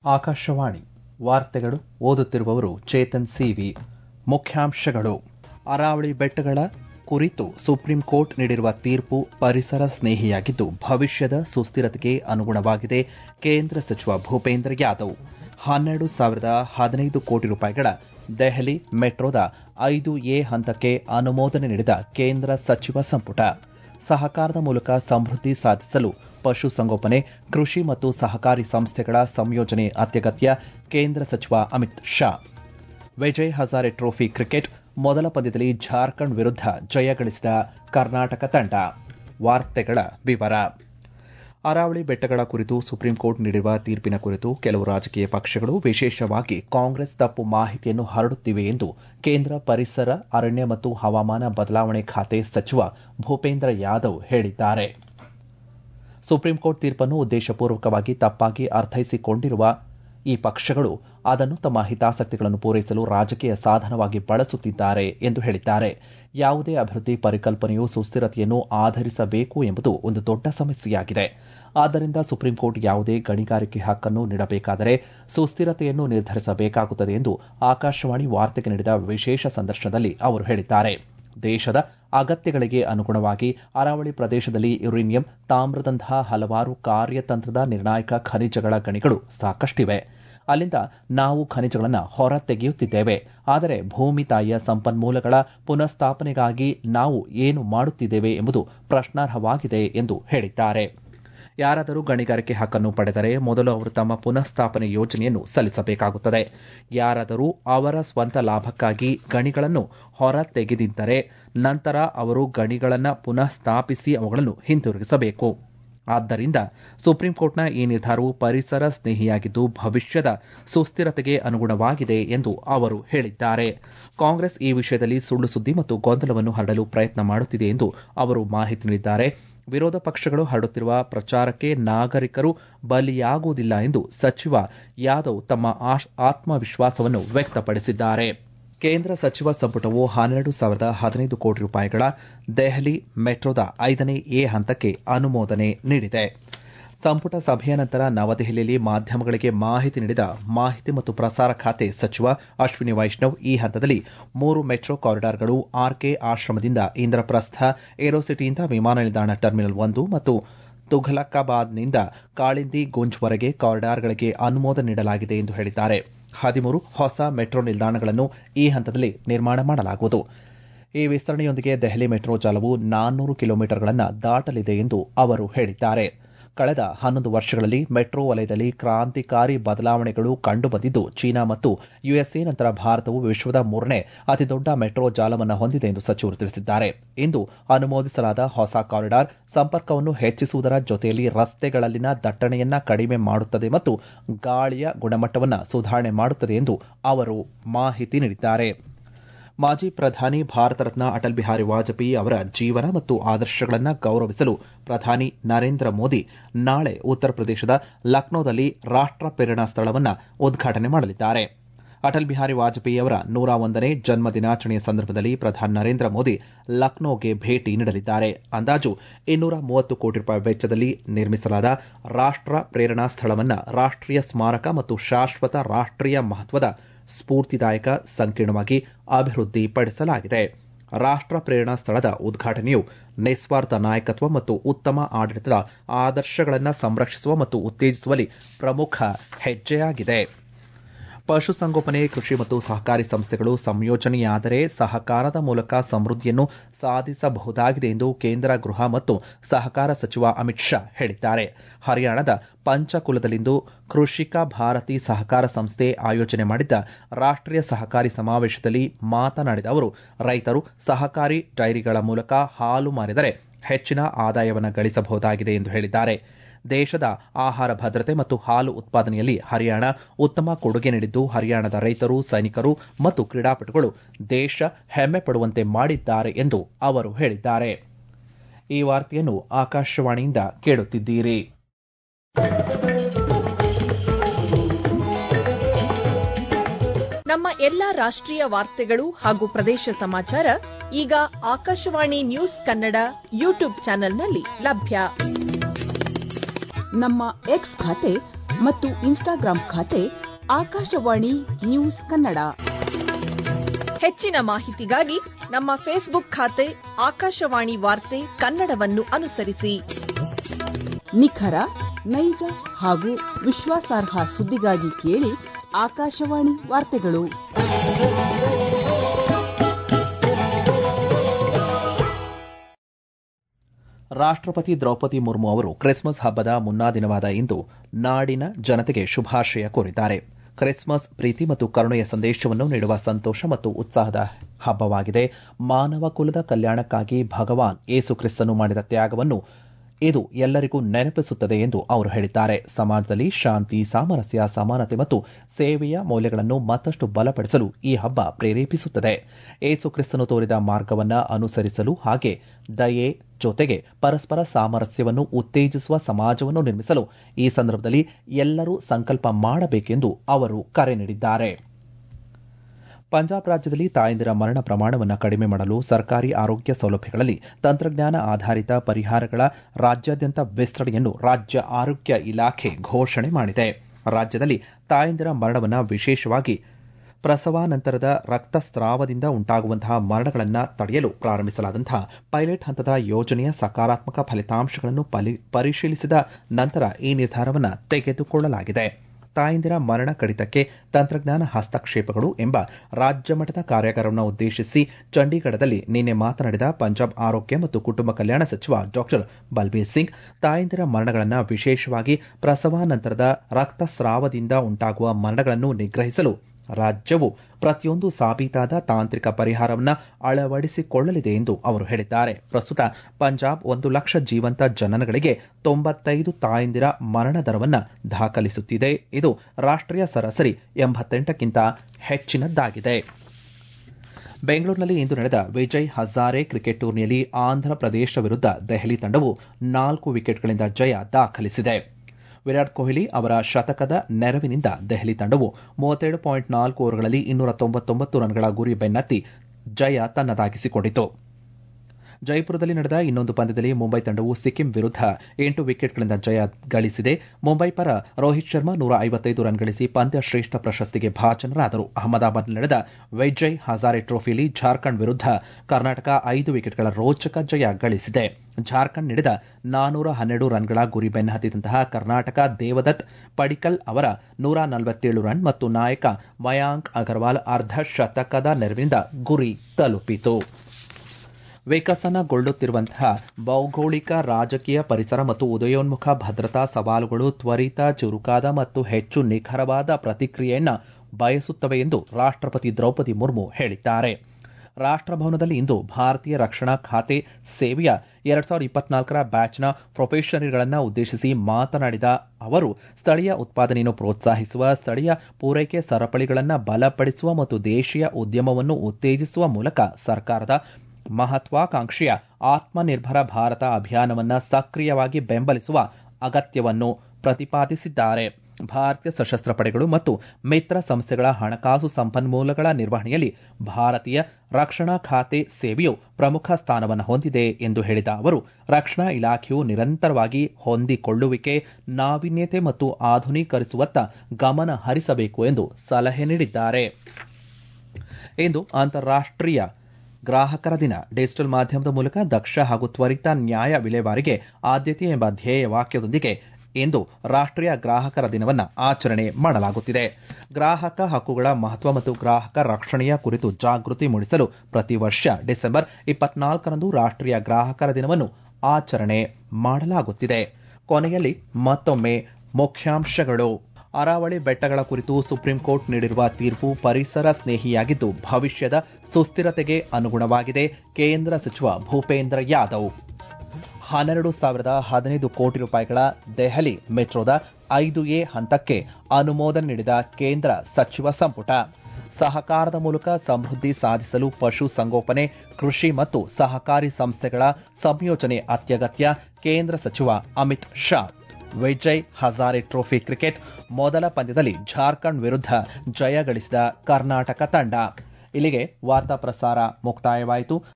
ಆಕಾಶವಾಣಿ ವಾರ್ತೆಗಳು ಓದುತ್ತಿರುವವರು ಚೇತನ್ ಸಿವಿ ಮುಖ್ಯಾಂಶಗಳು ಅರಾವಳಿ ಬೆಟ್ಟಗಳ ಕುರಿತು ಸುಪ್ರೀಂ ಕೋರ್ಟ್ ನೀಡಿರುವ ತೀರ್ಪು ಪರಿಸರ ಸ್ನೇಹಿಯಾಗಿದ್ದು ಭವಿಷ್ಯದ ಸುಸ್ಥಿರತೆಗೆ ಅನುಗುಣವಾಗಿದೆ ಕೇಂದ್ರ ಸಚಿವ ಭೂಪೇಂದ್ರ ಯಾದವ್ ಹನ್ನೆರಡು ಸಾವಿರದ ಹದಿನೈದು ಕೋಟಿ ರೂಪಾಯಿಗಳ ದೆಹಲಿ ಮೆಟ್ರೋದ ಐದು ಎ ಹಂತಕ್ಕೆ ಅನುಮೋದನೆ ನೀಡಿದ ಕೇಂದ್ರ ಸಚಿವ ಸಂಪುಟ ಸಹಕಾರದ ಮೂಲಕ ಸಮೃದ್ಧಿ ಸಾಧಿಸಲು ಪಶುಸಂಗೋಪನೆ ಕೃಷಿ ಮತ್ತು ಸಹಕಾರಿ ಸಂಸ್ಥೆಗಳ ಸಂಯೋಜನೆ ಅತ್ಯಗತ್ಯ ಕೇಂದ್ರ ಸಚಿವ ಅಮಿತ್ ಶಾ ವಿಜಯ್ ಹಜಾರೆ ಟ್ರೋಫಿ ಕ್ರಿಕೆಟ್ ಮೊದಲ ಪಂದ್ಯದಲ್ಲಿ ಜಾರ್ಖಂಡ್ ವಿರುದ್ಧ ಜಯ ಗಳಿಸಿದ ಕರ್ನಾಟಕ ತಂಡ ವಾರ್ತೆಗಳ ವಿವರ ಅರಾವಳಿ ಬೆಟ್ಟಗಳ ಕುರಿತು ಸುಪ್ರೀಂ ಕೋರ್ಟ್ ನೀಡಿರುವ ತೀರ್ಪಿನ ಕುರಿತು ಕೆಲವು ರಾಜಕೀಯ ಪಕ್ಷಗಳು ವಿಶೇಷವಾಗಿ ಕಾಂಗ್ರೆಸ್ ತಪ್ಪು ಮಾಹಿತಿಯನ್ನು ಹರಡುತ್ತಿವೆ ಎಂದು ಕೇಂದ್ರ ಪರಿಸರ ಅರಣ್ಯ ಮತ್ತು ಹವಾಮಾನ ಬದಲಾವಣೆ ಖಾತೆ ಸಚಿವ ಭೂಪೇಂದ್ರ ಯಾದವ್ ಹೇಳಿದ್ದಾರೆ ಸುಪ್ರೀಂ ಕೋರ್ಟ್ ತೀರ್ಪನ್ನು ಉದ್ದೇಶಪೂರ್ವಕವಾಗಿ ತಪ್ಪಾಗಿ ಅರ್ಥೈಸಿಕೊಂಡಿರುವ ಈ ಪಕ್ಷಗಳು ಅದನ್ನು ತಮ್ಮ ಹಿತಾಸಕ್ತಿಗಳನ್ನು ಪೂರೈಸಲು ರಾಜಕೀಯ ಸಾಧನವಾಗಿ ಬಳಸುತ್ತಿದ್ದಾರೆ ಎಂದು ಹೇಳಿದ್ದಾರೆ ಯಾವುದೇ ಅಭಿವೃದ್ಧಿ ಪರಿಕಲ್ಪನೆಯು ಸುಸ್ಥಿರತೆಯನ್ನು ಆಧರಿಸಬೇಕು ಎಂಬುದು ಒಂದು ದೊಡ್ಡ ಸಮಸ್ಯೆಯಾಗಿದೆ ಆದ್ದರಿಂದ ಸುಪ್ರೀಂ ಕೋರ್ಟ್ ಯಾವುದೇ ಗಣಿಗಾರಿಕೆ ಹಕ್ಕನ್ನು ನೀಡಬೇಕಾದರೆ ಸುಸ್ಥಿರತೆಯನ್ನು ನಿರ್ಧರಿಸಬೇಕಾಗುತ್ತದೆ ಎಂದು ಆಕಾಶವಾಣಿ ವಾರ್ತೆಗೆ ನೀಡಿದ ವಿಶೇಷ ಸಂದರ್ಶನದಲ್ಲಿ ಅವರು ಹೇಳಿದ್ದಾರೆ ದೇಶದ ಅಗತ್ಯಗಳಿಗೆ ಅನುಗುಣವಾಗಿ ಅರಾವಳಿ ಪ್ರದೇಶದಲ್ಲಿ ಯುರೇನಿಯಂ ತಾಮ್ರದಂತಹ ಹಲವಾರು ಕಾರ್ಯತಂತ್ರದ ನಿರ್ಣಾಯಕ ಖನಿಜಗಳ ಗಣಿಗಳು ಸಾಕಷ್ಟಿವೆ ಅಲ್ಲಿಂದ ನಾವು ಖನಿಜಗಳನ್ನು ಹೊರ ತೆಗೆಯುತ್ತಿದ್ದೇವೆ ಆದರೆ ಭೂಮಿ ತಾಯಿಯ ಸಂಪನ್ಮೂಲಗಳ ಪುನಃಸ್ಥಾಪನೆಗಾಗಿ ನಾವು ಏನು ಮಾಡುತ್ತಿದ್ದೇವೆ ಎಂಬುದು ಪ್ರಶ್ನಾರ್ಹವಾಗಿದೆ ಎಂದು ಹೇಳಿದ್ದಾರೆ ಯಾರಾದರೂ ಗಣಿಗಾರಿಕೆ ಹಕ್ಕನ್ನು ಪಡೆದರೆ ಮೊದಲು ಅವರು ತಮ್ಮ ಪುನಃಸ್ಥಾಪನೆ ಯೋಜನೆಯನ್ನು ಸಲ್ಲಿಸಬೇಕಾಗುತ್ತದೆ ಯಾರಾದರೂ ಅವರ ಸ್ವಂತ ಲಾಭಕ್ಕಾಗಿ ಗಣಿಗಳನ್ನು ಹೊರ ತೆಗೆದಿದ್ದರೆ ನಂತರ ಅವರು ಗಣಿಗಳನ್ನು ಪುನಃ ಸ್ಥಾಪಿಸಿ ಅವುಗಳನ್ನು ಹಿಂತಿರುಗಿಸಬೇಕು ಆದ್ದರಿಂದ ಸುಪ್ರೀಂ ಕೋರ್ಟ್ನ ಈ ನಿರ್ಧಾರವು ಪರಿಸರ ಸ್ನೇಹಿಯಾಗಿದ್ದು ಭವಿಷ್ಯದ ಸುಸ್ಥಿರತೆಗೆ ಅನುಗುಣವಾಗಿದೆ ಎಂದು ಅವರು ಹೇಳಿದ್ದಾರೆ ಕಾಂಗ್ರೆಸ್ ಈ ವಿಷಯದಲ್ಲಿ ಸುಳ್ಳು ಸುದ್ದಿ ಮತ್ತು ಗೊಂದಲವನ್ನು ಹರಡಲು ಪ್ರಯತ್ನ ಮಾಡುತ್ತಿದೆ ಎಂದು ಅವರು ಮಾಹಿತಿ ನೀಡಿದ್ದಾರೆ ವಿರೋಧ ಪಕ್ಷಗಳು ಹರಡುತ್ತಿರುವ ಪ್ರಚಾರಕ್ಕೆ ನಾಗರಿಕರು ಬಲಿಯಾಗುವುದಿಲ್ಲ ಎಂದು ಸಚಿವ ಯಾದವ್ ತಮ್ಮ ಆತ್ಮವಿಶ್ವಾಸವನ್ನು ವ್ಯಕ್ತಪಡಿಸಿದ್ದಾರೆ ಕೇಂದ್ರ ಸಚಿವ ಸಂಪುಟವು ಹನ್ನೆರಡು ಸಾವಿರದ ಹದಿನೈದು ಕೋಟಿ ರೂಪಾಯಿಗಳ ದೆಹಲಿ ಮೆಟ್ರೋದ ಐದನೇ ಎ ಹಂತಕ್ಕೆ ಅನುಮೋದನೆ ನೀಡಿದೆ ಸಂಪುಟ ಸಭೆಯ ನಂತರ ನವದೆಹಲಿಯಲ್ಲಿ ಮಾಧ್ಯಮಗಳಿಗೆ ಮಾಹಿತಿ ನೀಡಿದ ಮಾಹಿತಿ ಮತ್ತು ಪ್ರಸಾರ ಖಾತೆ ಸಚಿವ ಅಶ್ವಿನಿ ವೈಷ್ಣವ್ ಈ ಹಂತದಲ್ಲಿ ಮೂರು ಮೆಟ್ರೋ ಕಾರಿಡಾರ್ಗಳು ಆರ್ಕೆ ಆಶ್ರಮದಿಂದ ಇಂದ್ರಪ್ರಸ್ಥ ಏರೋಸಿಟಿಯಿಂದ ವಿಮಾನ ನಿಲ್ದಾಣ ಟರ್ಮಿನಲ್ ಒಂದು ಮತ್ತು ತುಘಲಕಾಬಾದ್ನಿಂದ ಕಾಳಿಂದಿ ಗುಂಜ್ವರೆಗೆ ಕಾರಿಡಾರ್ಗಳಿಗೆ ಅನುಮೋದನೆ ನೀಡಲಾಗಿದೆ ಎಂದು ಹೇಳಿದ್ದಾರೆ ಹದಿಮೂರು ಹೊಸ ಮೆಟ್ರೋ ನಿಲ್ದಾಣಗಳನ್ನು ಈ ಹಂತದಲ್ಲಿ ನಿರ್ಮಾಣ ಮಾಡಲಾಗುವುದು ಈ ವಿಸ್ತರಣೆಯೊಂದಿಗೆ ದೆಹಲಿ ಮೆಟ್ರೋ ಜಾಲವು ನಾನ್ನೂರು ಕಿಲೋಮೀಟರ್ಗಳನ್ನು ದಾಟಲಿದೆ ಎಂದು ಅವರು ಹೇಳಿದ್ದಾರೆ ಕಳೆದ ಹನ್ನೊಂದು ವರ್ಷಗಳಲ್ಲಿ ಮೆಟ್ರೋ ವಲಯದಲ್ಲಿ ಕ್ರಾಂತಿಕಾರಿ ಬದಲಾವಣೆಗಳು ಕಂಡುಬಂದಿದ್ದು ಚೀನಾ ಮತ್ತು ಯುಎಸ್ಎ ನಂತರ ಭಾರತವು ವಿಶ್ವದ ಮೂರನೇ ಅತಿದೊಡ್ಡ ಮೆಟ್ರೋ ಜಾಲವನ್ನು ಹೊಂದಿದೆ ಎಂದು ಸಚಿವರು ತಿಳಿಸಿದ್ದಾರೆ ಇಂದು ಅನುಮೋದಿಸಲಾದ ಹೊಸ ಕಾರಿಡಾರ್ ಸಂಪರ್ಕವನ್ನು ಹೆಚ್ಚಿಸುವುದರ ಜೊತೆಯಲ್ಲಿ ರಸ್ತೆಗಳಲ್ಲಿನ ದಟ್ಟಣೆಯನ್ನ ಕಡಿಮೆ ಮಾಡುತ್ತದೆ ಮತ್ತು ಗಾಳಿಯ ಗುಣಮಟ್ಟವನ್ನು ಸುಧಾರಣೆ ಮಾಡುತ್ತದೆ ಎಂದು ಅವರು ಮಾಹಿತಿ ನೀಡಿದ್ದಾರೆ ಮಾಜಿ ಪ್ರಧಾನಿ ಭಾರತ ರತ್ನ ಅಟಲ್ ಬಿಹಾರಿ ವಾಜಪೇಯಿ ಅವರ ಜೀವನ ಮತ್ತು ಆದರ್ಶಗಳನ್ನು ಗೌರವಿಸಲು ಪ್ರಧಾನಿ ನರೇಂದ್ರ ಮೋದಿ ನಾಳೆ ಉತ್ತರ ಪ್ರದೇಶದ ಲಕ್ನೋದಲ್ಲಿ ರಾಷ್ಟ ಪ್ರೇರಣಾ ಸ್ಥಳವನ್ನು ಉದ್ಘಾಟನೆ ಮಾಡಲಿದ್ದಾರೆ ಅಟಲ್ ಬಿಹಾರಿ ವಾಜಪೇಯಿ ಅವರ ನೂರ ಒಂದನೇ ಜನ್ಮ ದಿನಾಚರಣೆಯ ಸಂದರ್ಭದಲ್ಲಿ ಪ್ರಧಾನಿ ನರೇಂದ್ರ ಮೋದಿ ಲಕ್ನೋಗೆ ಭೇಟಿ ನೀಡಲಿದ್ದಾರೆ ಅಂದಾಜು ಇನ್ನೂರ ಮೂವತ್ತು ಕೋಟಿ ರೂಪಾಯಿ ವೆಚ್ಚದಲ್ಲಿ ನಿರ್ಮಿಸಲಾದ ರಾಷ್ಟ ಪ್ರೇರಣಾ ಸ್ಥಳವನ್ನು ರಾಷ್ಟೀಯ ಸ್ಮಾರಕ ಮತ್ತು ಶಾಶ್ವತ ರಾಷ್ಟೀಯ ಮಹತ್ವದ ಸ್ಫೂರ್ತಿದಾಯಕ ಸಂಕೀರ್ಣವಾಗಿ ಅಭಿವೃದ್ಧಿಪಡಿಸಲಾಗಿದೆ ರಾಷ್ಟ ಪ್ರೇರಣಾ ಸ್ಥಳದ ಉದ್ಘಾಟನೆಯು ನಿಸ್ವಾರ್ಥ ನಾಯಕತ್ವ ಮತ್ತು ಉತ್ತಮ ಆಡಳಿತದ ಆದರ್ಶಗಳನ್ನು ಸಂರಕ್ಷಿಸುವ ಮತ್ತು ಉತ್ತೇಜಿಸುವಲ್ಲಿ ಪ್ರಮುಖ ಹೆಜ್ಜೆಯಾಗಿದೆ ಪಶುಸಂಗೋಪನೆ ಕೃಷಿ ಮತ್ತು ಸಹಕಾರಿ ಸಂಸ್ಥೆಗಳು ಸಂಯೋಜನೆಯಾದರೆ ಸಹಕಾರದ ಮೂಲಕ ಸಮೃದ್ಧಿಯನ್ನು ಸಾಧಿಸಬಹುದಾಗಿದೆ ಎಂದು ಕೇಂದ್ರ ಗೃಹ ಮತ್ತು ಸಹಕಾರ ಸಚಿವ ಅಮಿತ್ ಶಾ ಹೇಳಿದ್ದಾರೆ ಹರಿಯಾಣದ ಪಂಚಕುಲದಲ್ಲಿಂದು ಕೃಷಿಕ ಭಾರತಿ ಸಹಕಾರ ಸಂಸ್ಥೆ ಆಯೋಜನೆ ಮಾಡಿದ್ದ ರಾಷ್ಟೀಯ ಸಹಕಾರಿ ಸಮಾವೇಶದಲ್ಲಿ ಮಾತನಾಡಿದ ಅವರು ರೈತರು ಸಹಕಾರಿ ಡೈರಿಗಳ ಮೂಲಕ ಹಾಲು ಮಾರಿದರೆ ಹೆಚ್ಚಿನ ಆದಾಯವನ್ನು ಗಳಿಸಬಹುದಾಗಿದೆ ಎಂದು ಹೇಳಿದ್ದಾರೆ ದೇಶದ ಆಹಾರ ಭದ್ರತೆ ಮತ್ತು ಹಾಲು ಉತ್ಪಾದನೆಯಲ್ಲಿ ಹರಿಯಾಣ ಉತ್ತಮ ಕೊಡುಗೆ ನೀಡಿದ್ದು ಹರಿಯಾಣದ ರೈತರು ಸೈನಿಕರು ಮತ್ತು ಕ್ರೀಡಾಪಟುಗಳು ದೇಶ ಹೆಮ್ಮೆ ಪಡುವಂತೆ ಮಾಡಿದ್ದಾರೆ ಎಂದು ಅವರು ಹೇಳಿದ್ದಾರೆ ಈ ವಾರ್ತೆಯನ್ನು ಆಕಾಶವಾಣಿಯಿಂದ ಕೇಳುತ್ತಿದ್ದೀರಿ ನಮ್ಮ ಎಲ್ಲಾ ರಾಷ್ಟ್ರೀಯ ವಾರ್ತೆಗಳು ಹಾಗೂ ಪ್ರದೇಶ ಸಮಾಚಾರ ಈಗ ಆಕಾಶವಾಣಿ ನ್ಯೂಸ್ ಕನ್ನಡ ಯೂಟ್ಯೂಬ್ ಚಾನೆಲ್ನಲ್ಲಿ ಲಭ್ಯ ನಮ್ಮ ಎಕ್ಸ್ ಖಾತೆ ಮತ್ತು ಇನ್ಸ್ಟಾಗ್ರಾಂ ಖಾತೆ ಆಕಾಶವಾಣಿ ನ್ಯೂಸ್ ಕನ್ನಡ ಹೆಚ್ಚಿನ ಮಾಹಿತಿಗಾಗಿ ನಮ್ಮ ಫೇಸ್ಬುಕ್ ಖಾತೆ ಆಕಾಶವಾಣಿ ವಾರ್ತೆ ಕನ್ನಡವನ್ನು ಅನುಸರಿಸಿ ನಿಖರ ನೈಜ ಹಾಗೂ ವಿಶ್ವಾಸಾರ್ಹ ಸುದ್ದಿಗಾಗಿ ಕೇಳಿ ಆಕಾಶವಾಣಿ ವಾರ್ತೆಗಳು ರಾಷ್ಟ್ರಪತಿ ದ್ರೌಪದಿ ಮುರ್ಮು ಅವರು ಕ್ರಿಸ್ಮಸ್ ಹಬ್ಬದ ಮುನ್ನಾ ದಿನವಾದ ಇಂದು ನಾಡಿನ ಜನತೆಗೆ ಶುಭಾಶಯ ಕೋರಿದ್ದಾರೆ ಕ್ರಿಸ್ಮಸ್ ಪ್ರೀತಿ ಮತ್ತು ಕರುಣೆಯ ಸಂದೇಶವನ್ನು ನೀಡುವ ಸಂತೋಷ ಮತ್ತು ಉತ್ಸಾಹದ ಹಬ್ಬವಾಗಿದೆ ಮಾನವ ಕುಲದ ಕಲ್ಯಾಣಕ್ಕಾಗಿ ಭಗವಾನ್ ಏಸು ಕ್ರಿಸ್ತನು ಮಾಡಿದ ತ್ಯಾಗವನ್ನು ಇದು ಎಲ್ಲರಿಗೂ ನೆನಪಿಸುತ್ತದೆ ಎಂದು ಅವರು ಹೇಳಿದ್ದಾರೆ ಸಮಾಜದಲ್ಲಿ ಶಾಂತಿ ಸಾಮರಸ್ಯ ಸಮಾನತೆ ಮತ್ತು ಸೇವೆಯ ಮೌಲ್ಯಗಳನ್ನು ಮತ್ತಷ್ಟು ಬಲಪಡಿಸಲು ಈ ಹಬ್ಬ ಪ್ರೇರೇಪಿಸುತ್ತದೆ ಏಸು ಕ್ರಿಸ್ತನು ತೋರಿದ ಮಾರ್ಗವನ್ನು ಅನುಸರಿಸಲು ಹಾಗೆ ದಯೆ ಜೊತೆಗೆ ಪರಸ್ಪರ ಸಾಮರಸ್ಯವನ್ನು ಉತ್ತೇಜಿಸುವ ಸಮಾಜವನ್ನು ನಿರ್ಮಿಸಲು ಈ ಸಂದರ್ಭದಲ್ಲಿ ಎಲ್ಲರೂ ಸಂಕಲ್ಪ ಮಾಡಬೇಕೆಂದು ಅವರು ಕರೆ ನೀಡಿದ್ದಾರೆ ಪಂಜಾಬ್ ರಾಜ್ಯದಲ್ಲಿ ತಾಯಂದಿರ ಮರಣ ಪ್ರಮಾಣವನ್ನು ಕಡಿಮೆ ಮಾಡಲು ಸರ್ಕಾರಿ ಆರೋಗ್ಯ ಸೌಲಭ್ಯಗಳಲ್ಲಿ ತಂತ್ರಜ್ಞಾನ ಆಧಾರಿತ ಪರಿಹಾರಗಳ ರಾಜ್ಯಾದ್ಯಂತ ವಿಸ್ತರಣೆಯನ್ನು ರಾಜ್ಯ ಆರೋಗ್ಯ ಇಲಾಖೆ ಘೋಷಣೆ ಮಾಡಿದೆ ರಾಜ್ಯದಲ್ಲಿ ತಾಯಂದಿರ ಮರಣವನ್ನು ವಿಶೇಷವಾಗಿ ಪ್ರಸವಾನಂತರದ ರಕ್ತಸ್ರಾವದಿಂದ ಉಂಟಾಗುವಂತಹ ಮರಣಗಳನ್ನು ತಡೆಯಲು ಪ್ರಾರಂಭಿಸಲಾದಂತಹ ಪೈಲಟ್ ಹಂತದ ಯೋಜನೆಯ ಸಕಾರಾತ್ಮಕ ಫಲಿತಾಂಶಗಳನ್ನು ಪರಿಶೀಲಿಸಿದ ನಂತರ ಈ ನಿರ್ಧಾರವನ್ನು ತೆಗೆದುಕೊಳ್ಳಲಾಗಿದೆ ತಾಯಂದಿರ ಮರಣ ಕಡಿತಕ್ಕೆ ತಂತ್ರಜ್ಞಾನ ಹಸ್ತಕ್ಷೇಪಗಳು ಎಂಬ ರಾಜ್ಯ ಮಟ್ಟದ ಕಾರ್ಯಾಗಾರವನ್ನು ಉದ್ದೇಶಿಸಿ ಚಂಡೀಗಢದಲ್ಲಿ ನಿನ್ನೆ ಮಾತನಾಡಿದ ಪಂಜಾಬ್ ಆರೋಗ್ಯ ಮತ್ತು ಕುಟುಂಬ ಕಲ್ಯಾಣ ಸಚಿವ ಡಾಕ್ಟರ್ ಬಲ್ಬೀರ್ ಸಿಂಗ್ ತಾಯಂದಿರ ಮರಣಗಳನ್ನು ವಿಶೇಷವಾಗಿ ಪ್ರಸವಾನಂತರದ ರಕ್ತಸ್ರಾವದಿಂದ ಉಂಟಾಗುವ ಮರಣಗಳನ್ನು ನಿಗ್ರಹಿಸಲು ರಾಜ್ಯವು ಪ್ರತಿಯೊಂದು ಸಾಬೀತಾದ ತಾಂತ್ರಿಕ ಪರಿಹಾರವನ್ನು ಅಳವಡಿಸಿಕೊಳ್ಳಲಿದೆ ಎಂದು ಅವರು ಹೇಳಿದ್ದಾರೆ ಪ್ರಸ್ತುತ ಪಂಜಾಬ್ ಒಂದು ಲಕ್ಷ ಜೀವಂತ ಜನನಗಳಿಗೆ ತೊಂಬತ್ತೈದು ತಾಯಂದಿರ ಮರಣ ದರವನ್ನು ದಾಖಲಿಸುತ್ತಿದೆ ಇದು ರಾಷ್ಟ್ರೀಯ ಸರಾಸರಿ ಎಂಬತ್ತೆಂಟಕ್ಕಿಂತ ಹೆಚ್ಚಿನದ್ದಾಗಿದೆ ಬೆಂಗಳೂರಿನಲ್ಲಿ ಇಂದು ನಡೆದ ವಿಜಯ್ ಹಜಾರೆ ಕ್ರಿಕೆಟ್ ಟೂರ್ನಿಯಲ್ಲಿ ಆಂಧ್ರಪ್ರದೇಶ ವಿರುದ್ಧ ದೆಹಲಿ ತಂಡವು ನಾಲ್ಕು ವಿಕೆಟ್ಗಳಿಂದ ಜಯ ದಾಖಲಿಸಿದೆ ವಿರಾಟ್ ಕೊಹ್ಲಿ ಅವರ ಶತಕದ ನೆರವಿನಿಂದ ದೆಹಲಿ ತಂಡವು ಮೂವತ್ತೆರಡು ಪಾಯಿಂಟ್ ನಾಲ್ಕು ಓವರ್ಗಳಲ್ಲಿ ಇನ್ನೂರ ತೊಂಬತ್ತೊಂಬತ್ತು ರನ್ಗಳ ಗುರಿ ಬೆನ್ನತ್ತಿ ಜಯ ತನ್ನದಾಗಿಸಿಕೊಂಡಿತು ಜೈಪುರದಲ್ಲಿ ನಡೆದ ಇನ್ನೊಂದು ಪಂದ್ಯದಲ್ಲಿ ಮುಂಬೈ ತಂಡವು ಸಿಕ್ಕಿಂ ವಿರುದ್ಧ ಎಂಟು ವಿಕೆಟ್ಗಳಿಂದ ಜಯ ಗಳಿಸಿದೆ ಮುಂಬೈ ಪರ ರೋಹಿತ್ ಶರ್ಮಾ ನೂರ ಐವತ್ತೈದು ರನ್ ಗಳಿಸಿ ಪಂದ್ಯ ಶ್ರೇಷ್ಠ ಪ್ರಶಸ್ತಿಗೆ ಭಾಜನರಾದರು ಅಹಮದಾಬಾದ್ನಲ್ಲಿ ನಡೆದ ವಿಜಯ್ ಹಜಾರೆ ಟ್ರೋಫಿಯಲ್ಲಿ ಜಾರ್ಖಂಡ್ ವಿರುದ್ಧ ಕರ್ನಾಟಕ ಐದು ವಿಕೆಟ್ಗಳ ರೋಚಕ ಜಯ ಗಳಿಸಿದೆ ಜಾರ್ಖಂಡ್ ನೀಡಿದ ನಾನೂರ ಹನ್ನೆರಡು ರನ್ಗಳ ಗುರಿ ಬೆನ್ನಹತ್ತಿದಂತಹ ಕರ್ನಾಟಕ ದೇವದತ್ ಪಡಿಕಲ್ ಅವರ ನೂರ ನಲವತ್ತೇಳು ರನ್ ಮತ್ತು ನಾಯಕ ಮಯಾಂಕ್ ಅಗರ್ವಾಲ್ ಅರ್ಧ ಶತಕದ ನೆರವಿನಿಂದ ಗುರಿ ತಲುಪಿತು ವಿಕಸನಗೊಳ್ಳುತ್ತಿರುವಂತಹ ಭೌಗೋಳಿಕ ರಾಜಕೀಯ ಪರಿಸರ ಮತ್ತು ಉದಯೋನ್ಮುಖ ಭದ್ರತಾ ಸವಾಲುಗಳು ತ್ವರಿತ ಚುರುಕಾದ ಮತ್ತು ಹೆಚ್ಚು ನಿಖರವಾದ ಪ್ರತಿಕ್ರಿಯೆಯನ್ನು ಬಯಸುತ್ತವೆ ಎಂದು ರಾಷ್ಟ್ರಪತಿ ದ್ರೌಪದಿ ಮುರ್ಮು ಹೇಳಿದ್ದಾರೆ ರಾಷ್ಟ್ರಭವನದಲ್ಲಿ ಇಂದು ಭಾರತೀಯ ರಕ್ಷಣಾ ಖಾತೆ ಸೇವೆಯ ಎರಡ್ ಸಾವಿರದ ಇಪ್ಪತ್ನಾಲ್ಕರ ಬ್ಯಾಚ್ನ ಪ್ರೊಫೆಷನಲ್ಗಳನ್ನು ಉದ್ದೇಶಿಸಿ ಮಾತನಾಡಿದ ಅವರು ಸ್ಥಳೀಯ ಉತ್ಪಾದನೆಯನ್ನು ಪ್ರೋತ್ಸಾಹಿಸುವ ಸ್ಥಳೀಯ ಪೂರೈಕೆ ಸರಪಳಿಗಳನ್ನು ಬಲಪಡಿಸುವ ಮತ್ತು ದೇಶೀಯ ಉದ್ಯಮವನ್ನು ಉತ್ತೇಜಿಸುವ ಮೂಲಕ ಸರ್ಕಾರದ ಮಹತ್ವಾಕಾಂಕ್ಷೆಯ ಆತ್ಮನಿರ್ಭರ ಭಾರತ ಅಭಿಯಾನವನ್ನು ಸಕ್ರಿಯವಾಗಿ ಬೆಂಬಲಿಸುವ ಅಗತ್ಯವನ್ನು ಪ್ರತಿಪಾದಿಸಿದ್ದಾರೆ ಭಾರತೀಯ ಸಶಸ್ತ್ರ ಪಡೆಗಳು ಮತ್ತು ಮಿತ್ರ ಸಂಸ್ಥೆಗಳ ಹಣಕಾಸು ಸಂಪನ್ಮೂಲಗಳ ನಿರ್ವಹಣೆಯಲ್ಲಿ ಭಾರತೀಯ ರಕ್ಷಣಾ ಖಾತೆ ಸೇವೆಯು ಪ್ರಮುಖ ಸ್ಥಾನವನ್ನು ಹೊಂದಿದೆ ಎಂದು ಹೇಳಿದ ಅವರು ರಕ್ಷಣಾ ಇಲಾಖೆಯು ನಿರಂತರವಾಗಿ ಹೊಂದಿಕೊಳ್ಳುವಿಕೆ ನಾವೀನ್ಯತೆ ಮತ್ತು ಆಧುನೀಕರಿಸುವತ್ತ ಗಮನ ಹರಿಸಬೇಕು ಎಂದು ಸಲಹೆ ನೀಡಿದ್ದಾರೆ ಇಂದು ಅಂತಾರಾಷ್ಟ್ರೀಯ ಗ್ರಾಹಕರ ದಿನ ಡಿಜಿಟಲ್ ಮಾಧ್ಯಮದ ಮೂಲಕ ದಕ್ಷ ಹಾಗೂ ತ್ವರಿತ ನ್ಯಾಯ ವಿಲೇವಾರಿಗೆ ಆದ್ಯತೆ ಎಂಬ ಧ್ಯೇಯ ವಾಕ್ಯದೊಂದಿಗೆ ಇಂದು ರಾಷ್ಟ್ರೀಯ ಗ್ರಾಹಕರ ದಿನವನ್ನು ಆಚರಣೆ ಮಾಡಲಾಗುತ್ತಿದೆ ಗ್ರಾಹಕ ಹಕ್ಕುಗಳ ಮಹತ್ವ ಮತ್ತು ಗ್ರಾಹಕ ರಕ್ಷಣೆಯ ಕುರಿತು ಜಾಗೃತಿ ಮೂಡಿಸಲು ಪ್ರತಿ ವರ್ಷ ಡಿಸೆಂಬರ್ ಇಪ್ಪತ್ನಾಲ್ಕರಂದು ರಾಷ್ಟ್ರೀಯ ಗ್ರಾಹಕರ ದಿನವನ್ನು ಆಚರಣೆ ಮಾಡಲಾಗುತ್ತಿದೆ ಕೊನೆಯಲ್ಲಿ ಮತ್ತೊಮ್ಮೆ ಮುಖ್ಯಾಂಶಗಳು ಅರಾವಳಿ ಬೆಟ್ಟಗಳ ಕುರಿತು ಸುಪ್ರೀಂ ಕೋರ್ಟ್ ನೀಡಿರುವ ತೀರ್ಪು ಪರಿಸರ ಸ್ನೇಹಿಯಾಗಿದ್ದು ಭವಿಷ್ಯದ ಸುಸ್ಥಿರತೆಗೆ ಅನುಗುಣವಾಗಿದೆ ಕೇಂದ್ರ ಸಚಿವ ಭೂಪೇಂದ್ರ ಯಾದವ್ ಹನ್ನೆರಡು ಸಾವಿರದ ಹದಿನೈದು ಕೋಟಿ ರೂಪಾಯಿಗಳ ದೆಹಲಿ ಮೆಟ್ರೋದ ಐದು ಎ ಹಂತಕ್ಕೆ ಅನುಮೋದನೆ ನೀಡಿದ ಕೇಂದ್ರ ಸಚಿವ ಸಂಪುಟ ಸಹಕಾರದ ಮೂಲಕ ಸಮೃದ್ಧಿ ಸಾಧಿಸಲು ಪಶು ಸಂಗೋಪನೆ ಕೃಷಿ ಮತ್ತು ಸಹಕಾರಿ ಸಂಸ್ಥೆಗಳ ಸಂಯೋಜನೆ ಅತ್ಯಗತ್ಯ ಕೇಂದ್ರ ಸಚಿವ ಅಮಿತ್ ಶಾ ವಿಜಯ್ ಹಜಾರೆ ಟ್ರೋಫಿ ಕ್ರಿಕೆಟ್ ಮೊದಲ ಪಂದ್ಯದಲ್ಲಿ ಜಾರ್ಖಂಡ್ ವಿರುದ್ಧ ಜಯ ಗಳಿಸಿದ ಕರ್ನಾಟಕ ತಂಡ ಇಲ್ಲಿಗೆ ವಾರ್ತಾ ಪ್ರಸಾರ ಮುಕ್ತಾಯವಾಯಿತು